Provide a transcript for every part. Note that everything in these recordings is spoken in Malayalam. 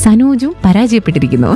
സനോജും പരാജയപ്പെട്ടിരിക്കുന്നു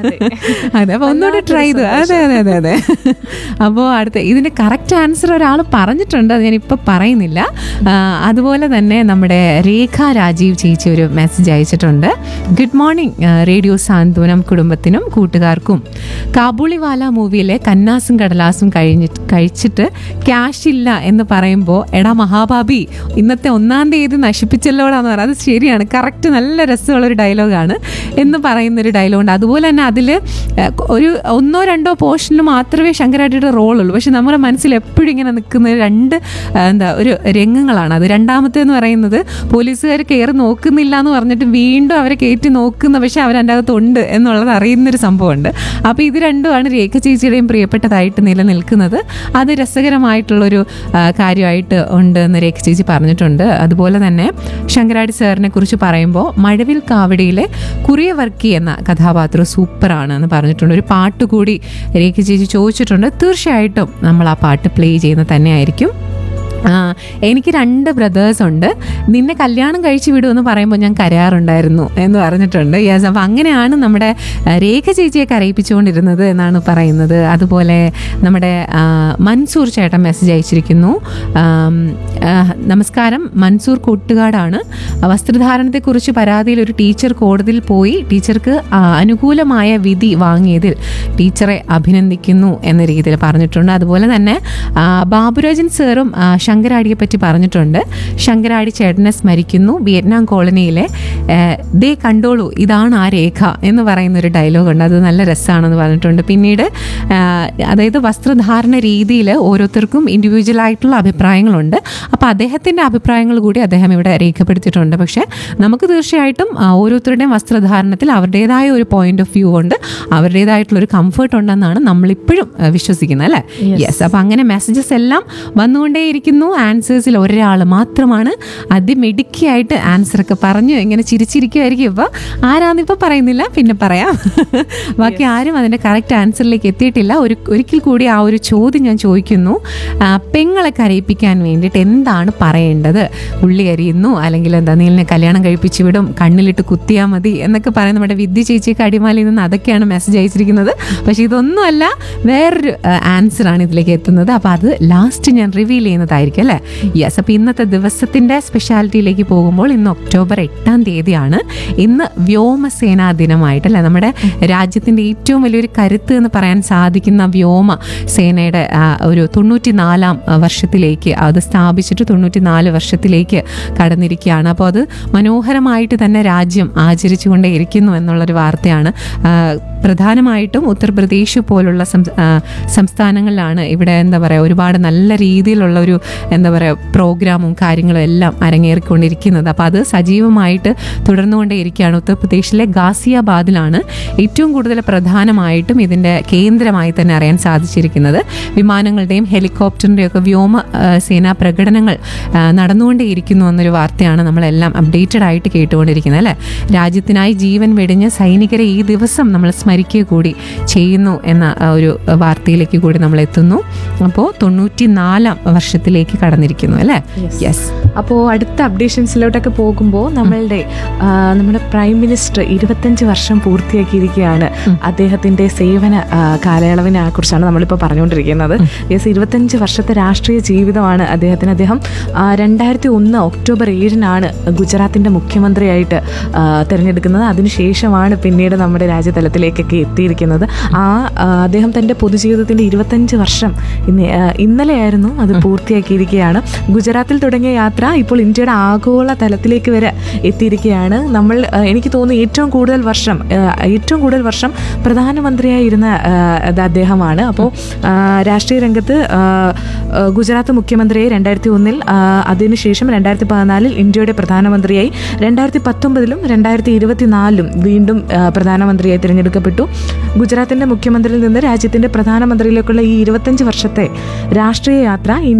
അതെ അപ്പോൾ ഒന്നുകൂടെ ട്രൈ ചെയ്തു അതെ അതെ അതെ അതെ അപ്പോൾ അടുത്ത ഇതിൻ്റെ കറക്റ്റ് ആൻസർ ഒരാൾ പറഞ്ഞിട്ടുണ്ട് അത് ഞാനിപ്പോൾ പറയുന്നില്ല ആ, അതുപോലെ തന്നെ നമ്മുടെ രേഖ രാജീവ് ചേച്ചി ഒരു മെസ്സേജ് അയച്ചിട്ടുണ്ട് ഗുഡ് മോർണിംഗ് റേഡിയോ സാന്ത്വനം കുടുംബത്തിനും കൂട്ടുകാർക്കും കാബൂളിവാല മൂവിയിലെ കന്നാസും കടലാസും കഴിഞ്ഞിട്ട് കഴിച്ചിട്ട് ക്യാഷ് ഇല്ല എന്ന് പറയുമ്പോൾ എടാ മഹാബാബി ഇന്നത്തെ ഒന്നാം തീയതി നശിപ്പിച്ചല്ലോടാന്ന് പറയുന്നത് അത് ശരിയാണ് കറക്റ്റ് നല്ല രസമുള്ള ഒരു ഡയലോഗാണ് എന്ന് പറയുന്നൊരു ഡയലോഗുണ്ട് അതുപോലെ തന്നെ അതിൽ ഒരു ഒന്നോ രണ്ടോ പോർഷനിൽ മാത്രമേ ശങ്കരാട്ടിയുടെ റോളുള്ളൂ പക്ഷെ നമ്മുടെ മനസ്സിൽ എപ്പോഴും ഇങ്ങനെ നിൽക്കുന്ന രണ്ട് ആ, എന്താ ഒരു രംഗങ്ങളാണ് അത് രണ്ടാമത്തേന്ന് പറയുന്നത് പോലീസുകാർ കയറി നോക്കുന്നില്ല എന്ന് പറഞ്ഞിട്ട് വീണ്ടും അവരെ കയറ്റി നോക്കുന്ന പക്ഷെ അവരൻ്റെ അകത്തുണ്ട് എന്നുള്ളത് അറിയുന്നൊരു സംഭവമുണ്ട് അപ്പോൾ ഇത് രണ്ടുമാണ് രേഖ ചേച്ചിയുടെയും പ്രിയപ്പെട്ടതായിട്ട് നിലനിൽക്കുന്നത് അത് രസകരമായിട്ടുള്ളൊരു ആ, കാര്യമായിട്ട് ഉണ്ട് എന്ന് രേഖ ചേച്ചി പറഞ്ഞിട്ടുണ്ട് അതുപോലെ തന്നെ ശങ്കരാടി സാറിനെ കുറിച്ച് പറയുമ്പോൾ മഴവിൽ കാവടിയിലെ കുറിയ വർക്കി എന്ന കഥാപാത്രം സൂപ്പറാണ് എന്ന് പറഞ്ഞിട്ടുണ്ട് ഒരു പാട്ട് കൂടി രേഖ ചേച്ചി ചോദിച്ചിട്ടുണ്ട് തീർച്ചയായിട്ടും നമ്മൾ ആ പാട്ട് പ്ലേ ചെയ്യുന്നത് തന്നെയായിരിക്കും ആ, എനിക്ക് രണ്ട് ബ്രദേഴ്സ് ഉണ്ട് നിന്നെ കല്യാണം കഴിച്ചു വിടുമെന്ന് പറയുമ്പോൾ ഞാൻ കരയാറുണ്ടായിരുന്നു എന്ന് പറഞ്ഞിട്ടുണ്ട് യെസ് അപ്പോൾ അങ്ങനെയാണ് നമ്മുടെ ആ, രേഖ ചേച്ചിയെ കരയിപ്പിച്ചുകൊണ്ടിരുന്നത് എന്നാണ് പറയുന്നത് അതുപോലെ നമ്മുടെ ആ, മൻസൂർ ചേട്ടൻ മെസ്സേജ് അയച്ചിരിക്കുന്നു ആം, ആ, നമസ്കാരം മൻസൂർ കൊട്ടുകാടാണ് വസ്ത്രധാരണത്തെക്കുറിച്ച് പരാതിയിൽ ഒരു ടീച്ചർ കോടതിയിൽ പോയി ടീച്ചർക്ക് ആ, അനുകൂലമായ വിധി വാങ്ങിയതിൽ ടീച്ചറെ അഭിനന്ദിക്കുന്നു എന്ന രീതിയിൽ പറഞ്ഞിട്ടുണ്ട് അതുപോലെ തന്നെ ആ, ബാബുരാജൻ സാറും ആ, ശങ്കരാടിയെ പറ്റി പറഞ്ഞിട്ടുണ്ട് ശങ്കരാടി ചേട്ടനെ സ്മരിക്കുന്നു വിയറ്റ്നാം കോളനിയിലെ ഏ, ദേ കണ്ടോളൂ ഇതാണ് ആ രേഖ എന്ന് പറയുന്ന ഒരു ഡയലോഗ് ഉണ്ട് അത് നല്ല രസമാണെന്ന് പറഞ്ഞിട്ടുണ്ട് പിന്നീട് ആ, അതായത് വസ്ത്രധാരണ രീതിയിൽ ഓരോരുത്തർക്കും ഇൻഡിവിജ്വൽ ആയിട്ടുള്ള അഭിപ്രായങ്ങളുണ്ട് അപ്പോൾ അദ്ദേഹത്തിൻ്റെ അഭിപ്രായങ്ങൾ കൂടി അദ്ദേഹം ഇവിടെ രേഖപ്പെടുത്തിയിട്ടുണ്ട് പക്ഷേ നമുക്ക് തീർച്ചയായിട്ടും ആ, ഓരോരുത്തരുടെയും വസ്ത്രധാരണത്തിൽ അവരുടേതായ ഒരു പോയിന്റ് ഓഫ് വ്യൂ ഉണ്ട് അവരുടേതായിട്ടുള്ള ഒരു കംഫർട്ട് ഉണ്ടെന്നാണ് നമ്മളിപ്പോഴും ആ, വിശ്വസിക്കുന്നത് അല്ലേ യെസ് അപ്പോൾ അങ്ങനെ മെസ്സേജസ് എല്ലാം വന്നുകൊണ്ടേയിരിക്കുന്നു ആൻസേഴ്സിൽ ഒരാൾ മാത്രമാണ് അതിമിടുക്കിയായിട്ട് ആൻസർ ഒക്കെ പറഞ്ഞു ഇങ്ങനെ ചിരിച്ചിരിക്കുമായിരിക്കും ഇപ്പോൾ ആരാന്ന് ഇപ്പോൾ പറയുന്നില്ല പിന്നെ പറയാം ബാക്കി ആരും അതിൻ്റെ കറക്റ്റ് ആൻസറിലേക്ക് എത്തിയിട്ടില്ല ഒരു ഒരിക്കൽ കൂടി ആ ഒരു ചോദ്യം ഞാൻ ചോദിക്കുന്നു ആ, പെങ്ങളെ കരയിപ്പിക്കാൻ വേണ്ടിയിട്ട് എന്താണ് പറയേണ്ടത് ഉള്ളി കരിയുന്നു അല്ലെങ്കിൽ എന്താ നീലിനെ കല്യാണം കഴിപ്പിച്ചു വിടും കണ്ണിലിട്ട് കുത്തിയാൽ മതി എന്നൊക്കെ പറയുന്ന നമ്മുടെ വിദ്യ ചേച്ചിയൊക്കെ അടിമാലിയിൽ നിന്ന് അതൊക്കെയാണ് മെസ്സേജ് അയച്ചിരിക്കുന്നത് പക്ഷേ ഇതൊന്നുമല്ല വേറൊരു ആൻസറാണ് ഇതിലേക്ക് എത്തുന്നത് അപ്പോൾ അത് ലാസ്റ്റ് ഞാൻ റിവീൽ ചെയ്യുന്നതായിരിക്കും അല്ലേ യെസ് അപ്പോൾ ഇന്നത്തെ ദിവസത്തിൻ്റെ സ്പെഷ്യാലിറ്റിയിലേക്ക് പോകുമ്പോൾ ഇന്ന് ഒക്ടോബർ എട്ടാം തീയതിയാണ് ഇന്ന് വ്യോമസേനാ ദിനമായിട്ട് അല്ലേ നമ്മുടെ രാജ്യത്തിൻ്റെ ഏറ്റവും വലിയൊരു കരുത്ത് എന്ന് പറയാൻ സാധിക്കുന്ന വ്യോമ സേനയുടെ ആ, ഒരു തൊണ്ണൂറ്റി നാലാം വർഷത്തിലേക്ക് അത് സ്ഥാപിച്ചിട്ട് തൊണ്ണൂറ്റി നാല് വർഷത്തിലേക്ക് കടന്നിരിക്കുകയാണ് അപ്പോൾ അത് മനോഹരമായിട്ട് തന്നെ രാജ്യം ആചരിച്ചുകൊണ്ടേ ഇരിക്കുന്നു എന്നുള്ളൊരു വാർത്തയാണ് ആ, പ്രധാനമായിട്ടും ഉത്തർപ്രദേശ് പോലുള്ള സം- ആ, സംസ്ഥാനങ്ങളിലാണ് ഇവിടെ എന്താ പറയുക ഒരുപാട് നല്ല രീതിയിലുള്ള ഒരു എന്താ പറയുക പ്രോഗ്രാമും കാര്യങ്ങളും എല്ലാം അരങ്ങേറിക്കൊണ്ടിരിക്കുന്നത് അപ്പോൾ അത് സജീവമായിട്ട് തുടർന്നുകൊണ്ടേയിരിക്കുകയാണ് ഉത്തർപ്രദേശിലെ ഗാസിയാബാദിലാണ് ഏറ്റവും കൂടുതൽ പ്രധാനമായിട്ടും ഇതിൻ്റെ കേന്ദ്രമായി തന്നെ അറിയാൻ സാധിച്ചിരിക്കുന്നത് വിമാനങ്ങളുടെയും ഹെലികോപ്റ്ററിൻ്റെയും ഒക്കെ വ്യോമ ആ, സേനാ പ്രകടനങ്ങൾ ആ, നടന്നുകൊണ്ടേയിരിക്കുന്നു എന്നൊരു വാർത്തയാണ് നമ്മളെല്ലാം അപ്ഡേറ്റഡ് ആയിട്ട് കേട്ടുകൊണ്ടിരിക്കുന്നത് അല്ലേ രാജ്യത്തിനായി ജീവൻ വെടിഞ്ഞ സൈനികരെ ഈ ദിവസം നമ്മൾ സ്മരിക്കുക കൂടി ചെയ്യുന്നു എന്ന ആ, ഒരു വാർത്തയിലേക്ക് കൂടി നമ്മൾ എത്തുന്നു അപ്പോൾ തൊണ്ണൂറ്റി നാലാം വർഷത്തിലേക്ക് കടന്നിരിക്കുന്നു അല്ലേ യെസ് അപ്പോൾ അടുത്ത അപ്ഡേഷൻസിലോട്ടൊക്കെ പോകുമ്പോൾ നമ്മളുടെ ആ, നമ്മുടെ പ്രൈം മിനിസ്റ്റർ ഇരുപത്തഞ്ച് വർഷം പൂർത്തിയാക്കിയിരിക്കുകയാണ് അദ്ദേഹത്തിന്റെ സേവന ആ, കാലയളവിനെ കുറിച്ചാണ് നമ്മളിപ്പോൾ പറഞ്ഞുകൊണ്ടിരിക്കുന്നത് യെസ് ഇരുപത്തഞ്ച് വർഷത്തെ രാഷ്ട്രീയ ജീവിതമാണ് അദ്ദേഹത്തിന് അദ്ദേഹം ആ, രണ്ടായിരത്തി ഒന്ന് ഒക്ടോബർ ഏഴിനാണ് ഗുജറാത്തിന്റെ മുഖ്യമന്ത്രിയായിട്ട് ആ, തിരഞ്ഞെടുക്കുന്നത് അതിനുശേഷമാണ് പിന്നീട് നമ്മുടെ രാജ്യതലത്തിലേക്കൊക്കെ എത്തിയിരിക്കുന്നത് ആ ആ, അദ്ദേഹം തൻ്റെ പൊതുജീവിതത്തിൻ്റെ ഇരുപത്തഞ്ച് വർഷം ഇന്ന് ആ, ഇന്നലെയായിരുന്നു അത് പൂർത്തിയാക്കിയിരിക്കുകയാണ് ഗുജറാത്തിൽ തുടങ്ങിയ യാത്ര ഇപ്പോൾ ഇന്ത്യയുടെ ആഗോള തലത്തിലേക്ക് വരെ എത്തിയിരിക്കുകയാണ് നമ്മൾ ആ, എനിക്ക് തോന്നുന്നു ഏറ്റവും കൂടുതൽ വർഷം ആ, ഏറ്റവും കൂടുതൽ വർഷം പ്രധാനമന്ത്രിയായിരുന്ന ആ, അത് അദ്ദേഹമാണ് അപ്പോൾ ആ, രാഷ്ട്രീയ രംഗത്ത് ആ, ആ, ഗുജറാത്ത് മുഖ്യമന്ത്രിയായി രണ്ടായിരത്തി ഒന്നിൽ അതിനുശേഷം രണ്ടായിരത്തി പതിനാലിൽ ഇന്ത്യയുടെ പ്രധാനമന്ത്രിയായി രണ്ടായിരത്തി പത്തൊമ്പതിലും രണ്ടായിരത്തി ഇരുപത്തിനാലിലും വീണ്ടും ആ, പ്രധാനമന്ത്രിയായി തിരഞ്ഞെടുക്കപ്പെട്ടു ഗുജറാത്തിന്റെ മുഖ്യമന്ത്രിയിൽ നിന്ന് രാജ്യത്തിന്റെ പ്രധാനമന്ത്രിയിലേക്കുള്ള ഈ ഇരുപത്തഞ്ച് വർഷത്തെ രാഷ്ട്രീയ യാത്ര ഇന്ത്യൻ രാഷ്ട്രീയ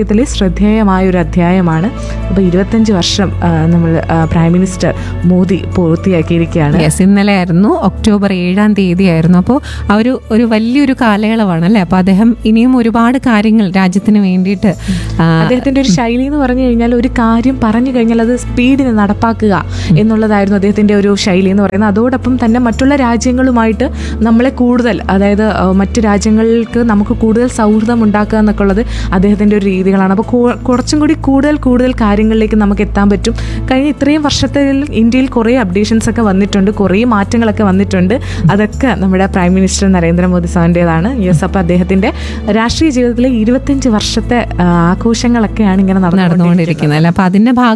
രാഷ്ട്രീയത്തിലെ ശ്രദ്ധേയമായ ഒരു അധ്യായമാണ് അപ്പോൾ ഇരുപത്തഞ്ച് വർഷം ആ, നമ്മൾ ആ, പ്രൈം മിനിസ്റ്റർ മോദി പൂർത്തിയാക്കിയിരിക്കുകയാണ് യെസ് ഇന്നലെ ആയിരുന്നു ഒക്ടോബർ ഏഴാം തീയതി ആയിരുന്നു അപ്പോൾ ആ ഒരു ഒരു വലിയൊരു കാലയളവാണ് അല്ലേ അപ്പോൾ അദ്ദേഹം ഇനിയും ഒരുപാട് കാര്യങ്ങൾ രാജ്യത്തിന് വേണ്ടിയിട്ട് ആ, അദ്ദേഹത്തിന്റെ ഒരു ശൈലി എന്ന് പറഞ്ഞു കഴിഞ്ഞാൽ ഒരു കാര്യം പറഞ്ഞു കഴിഞ്ഞാൽ അത് സ്പീഡിന് നടപ്പാക്കുക എന്നുള്ളതായിരുന്നു അദ്ദേഹത്തിന്റെ ഒരു ശൈലി എന്ന് പറയുന്നത് അതോടൊപ്പം തന്നെ മറ്റുള്ള രാജ്യങ്ങളുമായിട്ട് നമ്മളെ കൂടുതൽ അതായത് ആ, മറ്റു രാജ്യങ്ങൾക്ക് നമുക്ക് കൂടുതൽ സൗഹൃദം ഉണ്ടാക്കുക എന്നൊക്കെ ഉള്ളത് അദ്ദേഹത്തിന്റെ ഒരു രീതികളാണ് അപ്പോൾ കു- കുറച്ചും കൂടി കൂടുതൽ കൂടുതൽ കാര്യങ്ങളിലേക്ക് നമുക്ക് എത്താൻ പറ്റും കഴിഞ്ഞ ഇത്രയും വർഷത്തിൽ ഇന്ത്യയിൽ കുറേ അപ്ഡേഷൻസ് ഒക്കെ വന്നിട്ടുണ്ട് കുറേ മാറ്റങ്ങളൊക്കെ വന്നിട്ടുണ്ട് അതൊക്കെ നമ്മുടെ പ്രൈം മിനിസ്റ്റർ നരേന്ദ്രമോദി സാറിൻ്റെതാണ് യെസ് അപ്പോൾ അദ്ദേഹത്തിന്റെ രാഷ്ട്രീയ ജീവിതത്തിലെ ഇരുപത്തഞ്ച് വർഷത്തെ ആ, ആഘോഷങ്ങളൊക്കെയാണ് ഇങ്ങനെ നടന്നുകൊണ്ടിരിക്കുന്നത് നടന്നുകൊണ്ടിരിക്കുന്നത് അല്ലേ അപ്പോൾ അതിന്റെ ഭാഗം